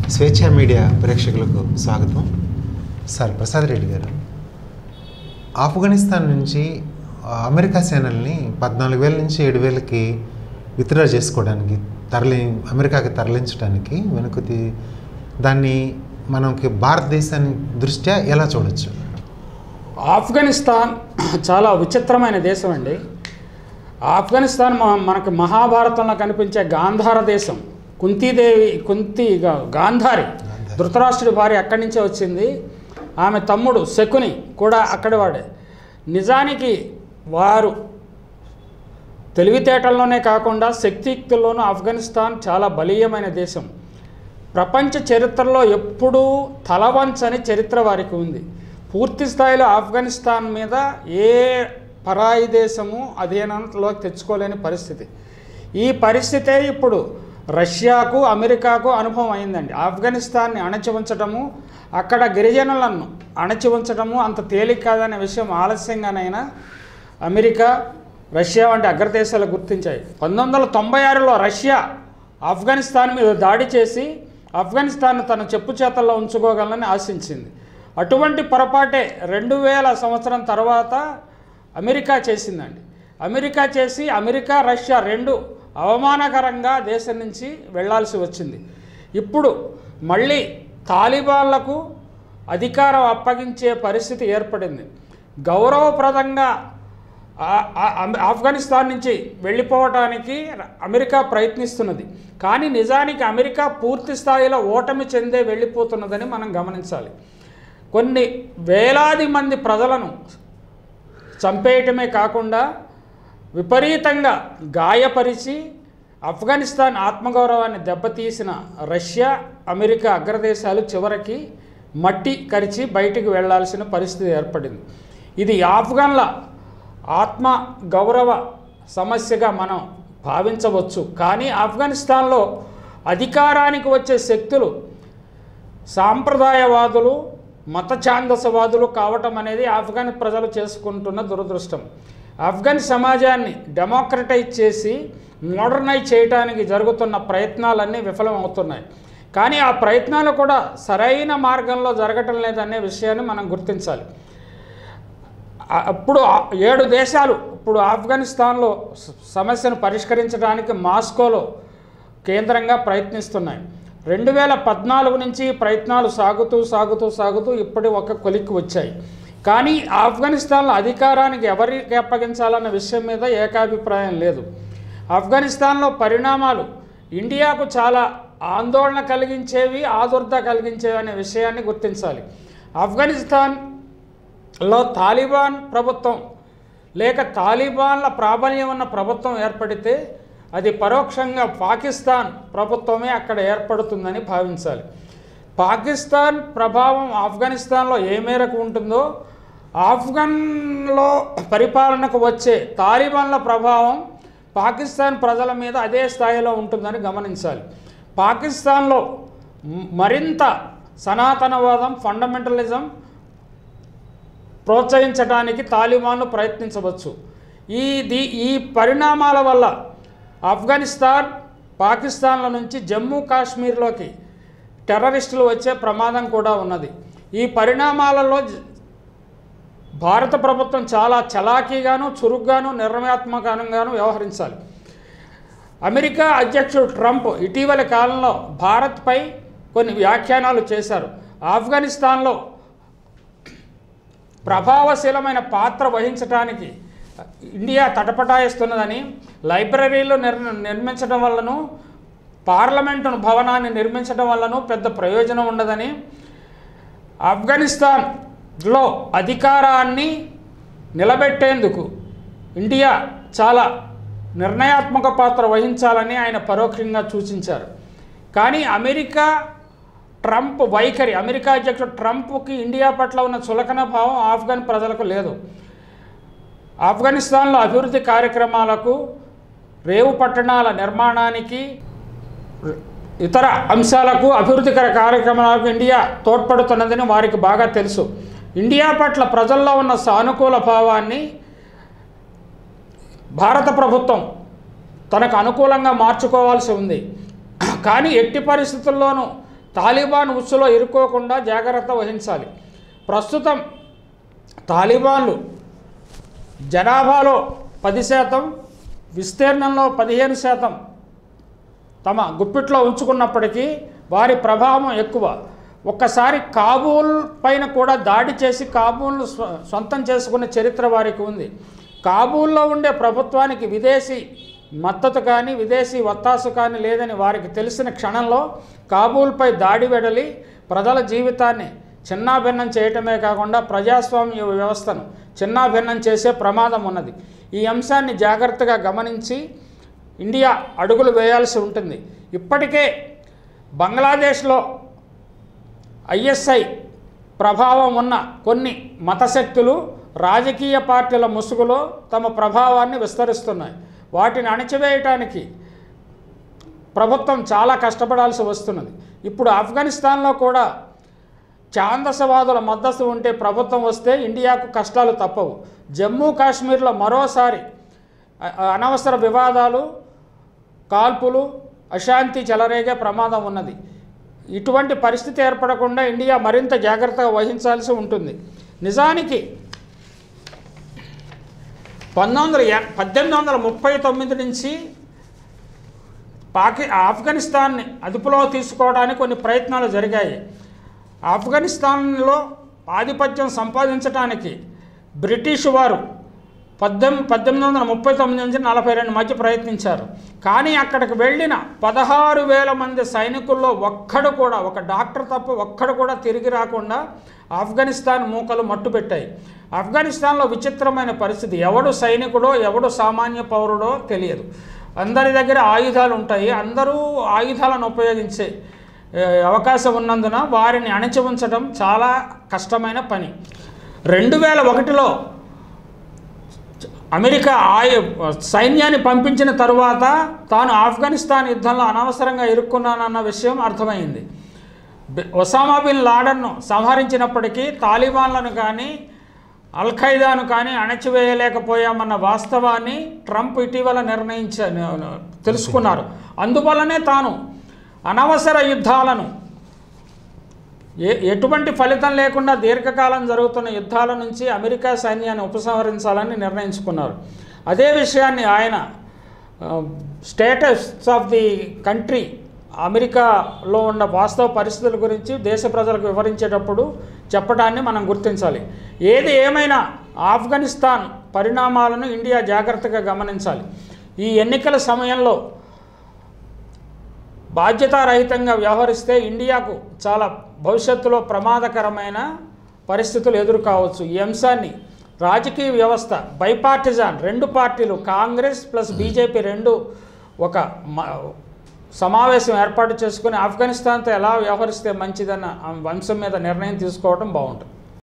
స్వేచ్ఛ మీడియా ప్రేక్షకులకు స్వాగతం సార్ ప్రసాద్ రెడ్డి గారు ఆఫ్ఘనిస్తాన్ నుంచి ఆ, అమెరికా సేనల్ని పద్నాలుగు వేల నుంచి ఏడు వేలకి విత్డ్రా చేసుకోవడానికి తరలి అమెరికాకి తరలించడానికి వెనుకది దాన్ని మనకి భారతదేశాన్ని దృష్ట్యా ఎలా చూడొచ్చు ఆఫ్ఘనిస్తాన్ చాలా విచిత్రమైన దేశం అండి ఆఫ్ఘనిస్తాన్ మ- మనకు మహాభారతంలో కనిపించే గాంధార దేశం కుంతీదేవి కుంతి గా- గాంధారి ధృతరాష్ట్రుడి భార్య అక్కడి నుంచే వచ్చింది ఆమె తమ్ముడు శకుని కూడా అక్కడి వాడే నిజానికి వారు తెలివితేటల్లోనే కాకుండా శక్తియుక్తుల్లోనూ ఆఫ్ఘనిస్తాన్ చాలా బలీయమైన దేశం ప్రపంచ చరిత్రలో ఎప్పుడూ తలవంచని చరిత్ర వారికి ఉంది పూర్తి స్థాయిలో ఆఫ్ఘనిస్తాన్ మీద ఏ పరాయి దేశము అధీనంలోకి తెచ్చుకోలేని పరిస్థితి ఈ పరిస్థితే ఇప్పుడు రష్యాకు అమెరికాకు అనుభవం అయిందండి ఆఫ్ఘనిస్తాన్ని అణచి ఉంచటము అక్కడ గిరిజనులను అణచి ఉంచటము అంత తేలిక కాదనే విషయం ఆలస్యంగానైనా అమెరికా రష్యా వంటి అగ్రదేశాలు గుర్తించాయి పంతొమ్మిది వందల తొంభై ఆరులో రష్యా ఆఫ్ఘనిస్తాన్ మీద దాడి చేసి ఆఫ్ఘనిస్తాన్ తన చెప్పు చేతల్లో ఉంచుకోగలనని ఆశించింది అటువంటి పొరపాటే రెండు వేల సంవత్సరం తర్వాత అమెరికా చేసిందండి అమెరికా చేసి అమెరికా రష్యా రెండు అవమానకరంగా దేశం నుంచి వెళ్ళాల్సి వచ్చింది ఇప్పుడు మళ్ళీ తాలిబాన్లకు అధికారం అప్పగించే పరిస్థితి ఏర్పడింది గౌరవప్రదంగా ఆ- ఆ- ఆ- ఆఫ్ఘనిస్తాన్ నుంచి వెళ్ళిపోవటానికి ర- అమెరికా ప్రయత్నిస్తున్నది కానీ నిజానికి అమెరికా పూర్తి స్థాయిలో ఓటమి చెందే వెళ్ళిపోతున్నదని మనం గమనించాలి కొన్ని వేలాది మంది ప్రజలను చంపేయటమే కాకుండా విపరీతంగా గాయపరిచి ఆఫ్ఘనిస్తాన్ ఆత్మగౌరవాన్ని దెబ్బతీసిన రష్యా అమెరికా అగ్రదేశాలు చివరికి మట్టి కరిచి బయటికి వెళ్ళాల్సిన పరిస్థితి ఏర్పడింది ఇది ఆఫ్ఘన్ల ఆత్మ గౌరవ సమస్యగా మనం భావించవచ్చు కానీ ఆఫ్ఘనిస్తాన్లో అధికారానికి వచ్చే శక్తులు సాంప్రదాయవాదులు మత ఛాందసవాదులు కావటం అనేది ఆఫ్ఘన్ ప్రజలు చేసుకుంటున్న దురదృష్టం ఆఫ్ఘన్ సమాజాన్ని డెమోక్రటైజ్ చేసి మోడర్నైజ్ చేయడానికి జరుగుతున్న ప్రయత్నాలన్నీ విఫలమవుతున్నాయి కానీ ఆ ప్రయత్నాలు కూడా సరైన మార్గంలో జరగటం లేదనే విషయాన్ని మనం గుర్తించాలి ఆ- అప్పుడు ఆ- ఏడు దేశాలు ఇప్పుడు ఆఫ్ఘనిస్తాన్లో స- సమస్యను పరిష్కరించడానికి మాస్కోలో కేంద్రంగా ప్రయత్నిస్తున్నాయి రెండు వేల పద్నాలుగు నుంచి ఈ ప్రయత్నాలు సాగుతూ సాగుతూ సాగుతూ ఇప్పటి ఒక కొలిక్కి వచ్చాయి కానీ ఆఫ్ఘనిస్తాన్లో అధికారానికి ఎవరికి అప్పగించాలన్న విషయం మీద ఏకాభిప్రాయం లేదు ఆఫ్ఘనిస్తాన్లో పరిణామాలు ఇండియాకు చాలా ఆందోళన కలిగించేవి ఆదుర్ద కలిగించేవి అనే విషయాన్ని గుర్తించాలి ఆఫ్ఘనిస్తాన్ లో తాలిబాన్ ప్రభుత్వం లేక తాలిబాన్ల ప్రాబల్యం ఉన్న ప్రభుత్వం ఏర్పడితే అది పరోక్షంగా పాకిస్తాన్ ప్రభుత్వమే అక్కడ ఏర్పడుతుందని భావించాలి పాకిస్తాన్ ప్రభావం ఆఫ్ఘనిస్తాన్లో ఏ మేరకు ఉంటుందో ఆఫ్ఘన్లో పరిపాలనకు వచ్చే తాలిబాన్ల ప్రభావం పాకిస్తాన్ ప్రజల మీద అదే స్థాయిలో ఉంటుందని గమనించాలి పాకిస్తాన్లో మ్- మరింత సనాతనవాదం ఫండమెంటలిజం ప్రోత్సహించడానికి తాలిబాన్లు ప్రయత్నించవచ్చు ఈ ది ఈ పరిణామాల వల్ల ఆఫ్ఘనిస్తాన్ పాకిస్తాన్ల నుంచి జమ్మూ కాశ్మీర్లోకి టెర్రరిస్టులు వచ్చే ప్రమాదం కూడా ఉన్నది ఈ పరిణామాలలో జ- భారత ప్రభుత్వం చాలా చలాకీగాను చురుగ్గాను నిర్ణయాత్మకంగాను వ్యవహరించాలి అమెరికా అధ్యక్షుడు ట్రంప్ ఇటీవలి కాలంలో భారత్పై కొన్ని వ్యాఖ్యానాలు చేశారు ఆఫ్ఘనిస్తాన్లో ప్రభావశీలమైన పాత్ర వహించడానికి ఇండియా తటపటాయిస్తున్నదని లైబ్రరీలు నిర్ నిర్మించడం వల్లను పార్లమెంటు భవనాన్ని నిర్మించడం వల్లను పెద్ద ప్రయోజనం ఉండదని ఆఫ్ఘనిస్తాన్లో అధికారాన్ని నిలబెట్టేందుకు ఇండియా చాలా నిర్ణయాత్మక పాత్ర వహించాలని ఆయన పరోక్షంగా సూచించారు కానీ అమెరికా ట్రంప్ వైఖరి అమెరికా అధ్యక్షుడు ట్రంప్కి ఇండియా పట్ల ఉన్న చులకన భావం ఆఫ్ఘన్ ప్రజలకు లేదు ఆఫ్ఘనిస్తాన్లో అభివృద్ధి కార్యక్రమాలకు రేవు పట్టణాల నిర్మాణానికి ఇతర అంశాలకు అభివృద్ధికర కార్యక్రమాలకు ఇండియా తోడ్పడుతున్నదని వారికి బాగా తెలుసు ఇండియా పట్ల ప్రజల్లో ఉన్న సానుకూల భావాన్ని భారత ప్రభుత్వం తనకు అనుకూలంగా మార్చుకోవాల్సి ఉంది కానీ ఎట్టి పరిస్థితుల్లోనూ తాలిబాన్ ఉచ్చులో ఇరుక్కోకుండా జాగ్రత్త వహించాలి ప్రస్తుతం తాలిబాన్లు జనాభాలో పది శాతం విస్తీర్ణంలో పదిహేను శాతం తమ గుప్పిట్లో ఉంచుకున్నప్పటికీ వారి ప్రభావం ఎక్కువ ఒక్కసారి కాబూల్ పైన కూడా దాడి చేసి కాబూల్ను స్వ- సొంతం చేసుకున్న చరిత్ర వారికి ఉంది కాబూల్లో ఉండే ప్రభుత్వానికి విదేశీ మద్దతు కానీ విదేశీ ఒత్తాసు కానీ లేదని వారికి తెలిసిన క్షణంలో కాబూల్పై దాడి వెడలి ప్రజల జీవితాన్ని చిన్నాభిన్నం చేయటమే కాకుండా ప్రజాస్వామ్య వ్యవస్థను చిన్నాభిన్నం చేసే ప్రమాదం ఉన్నది ఈ అంశాన్ని జాగ్రత్తగా గమనించి ఇండియా అడుగులు వేయాల్సి ఉంటుంది ఇప్పటికే బంగ్లాదేశ్లో ఐఎస్ఐ ప్రభావం ఉన్న కొన్ని మతశక్తులు రాజకీయ పార్టీల ముసుగులో తమ ప్రభావాన్ని విస్తరిస్తున్నాయి వాటిని అణచివేయటానికి ప్రభుత్వం చాలా కష్టపడాల్సి వస్తున్నది ఇప్పుడు ఆఫ్ఘనిస్తాన్లో కూడా ఛాందసవాదుల మద్దతు ఉంటే ప్రభుత్వం వస్తే ఇండియాకు కష్టాలు తప్పవు జమ్మూ కాశ్మీర్లో మరోసారి అ- అనవసర వివాదాలు కాల్పులు అశాంతి చెలరేగే ప్రమాదం ఉన్నది ఇటువంటి పరిస్థితి ఏర్పడకుండా ఇండియా మరింత జాగ్రత్తగా వహించాల్సి ఉంటుంది నిజానికి పంతొమ్మిది వందల ఎన్- పద్దెనిమిది వందల ముప్పై తొమ్మిది నుంచి పాకి ఆఫ్ఘనిస్తాన్ని అదుపులో తీసుకోవడానికి కొన్ని ప్రయత్నాలు జరిగాయి ఆఫ్ఘనిస్తాన్లో ఆధిపత్యం సంపాదించడానికి బ్రిటిష్ వారు పద్దెనిమిది పద్దెనిమిది వందల ముప్పై తొమ్మిది నుంచి నలభై రెండు మధ్య ప్రయత్నించారు కానీ అక్కడికి వెళ్ళిన పదహారు వేల మంది సైనికుల్లో ఒక్కడు కూడా ఒక డాక్టర్ తప్ప ఒక్కడు కూడా తిరిగి రాకుండా ఆఫ్ఘనిస్తాన్ మూకలు మట్టుపెట్టాయి ఆఫ్ఘనిస్తాన్లో విచిత్రమైన పరిస్థితి ఎవడు సైనికుడో ఎవడు సామాన్య పౌరుడో తెలియదు అందరి దగ్గర ఆయుధాలు ఉంటాయి అందరూ ఆయుధాలను ఉపయోగించే ఏ, అవకాశం ఉన్నందున వారిని అణచి ఉంచడం చాలా కష్టమైన పని రెండు వేల ఒకటిలో అమెరికా ఆయు సైన్యాన్ని పంపించిన తరువాత తాను ఆఫ్ఘనిస్తాన్ యుద్ధంలో అనవసరంగా ఇరుక్కున్నానన్న విషయం అర్థమైంది బి- ఒసామా బిన్ లాడన్ను సంహరించినప్పటికీ తాలిబాన్లను కానీ అల్ ఖైదాను కానీ అణచివేయలేకపోయామన్న వాస్తవాన్ని ట్రంప్ ఇటీవల నిర్ణయించ తెలుసుకున్నారు అందువల్లనే తాను అనవసర యుద్ధాలను ఏ ఎటువంటి ఫలితం లేకుండా దీర్ఘకాలం జరుగుతున్న యుద్ధాల నుంచి అమెరికా సైన్యాన్ని ఉపసంహరించాలని నిర్ణయించుకున్నారు అదే విషయాన్ని ఆయన స్టేటస్ ఆఫ్ ది కంట్రీ అమెరికాలో ఉన్న వాస్తవ పరిస్థితుల గురించి దేశ ప్రజలకు వివరించేటప్పుడు చెప్పడాన్ని మనం గుర్తించాలి ఏది ఏమైనా ఆఫ్ఘనిస్తాన్ పరిణామాలను ఇండియా జాగ్రత్తగా గమనించాలి ఈ ఎన్నికల సమయంలో బాధ్యతారహితంగా వ్యవహరిస్తే ఇండియాకు చాలా భవిష్యత్తులో ప్రమాదకరమైన పరిస్థితులు ఎదురు కావచ్చు ఈ అంశాన్ని రాజకీయ వ్యవస్థ బైపార్టిజాన్ రెండు పార్టీలు కాంగ్రెస్ ప్లస్ బీజేపీ రెండు ఒక మ- సమావేశం ఏర్పాటు చేసుకుని ఆఫ్ఘనిస్తాన్తో ఎలా వ్యవహరిస్తే మంచిదన్న అంశం మీద నిర్ణయం తీసుకోవడం బాగుంటుంది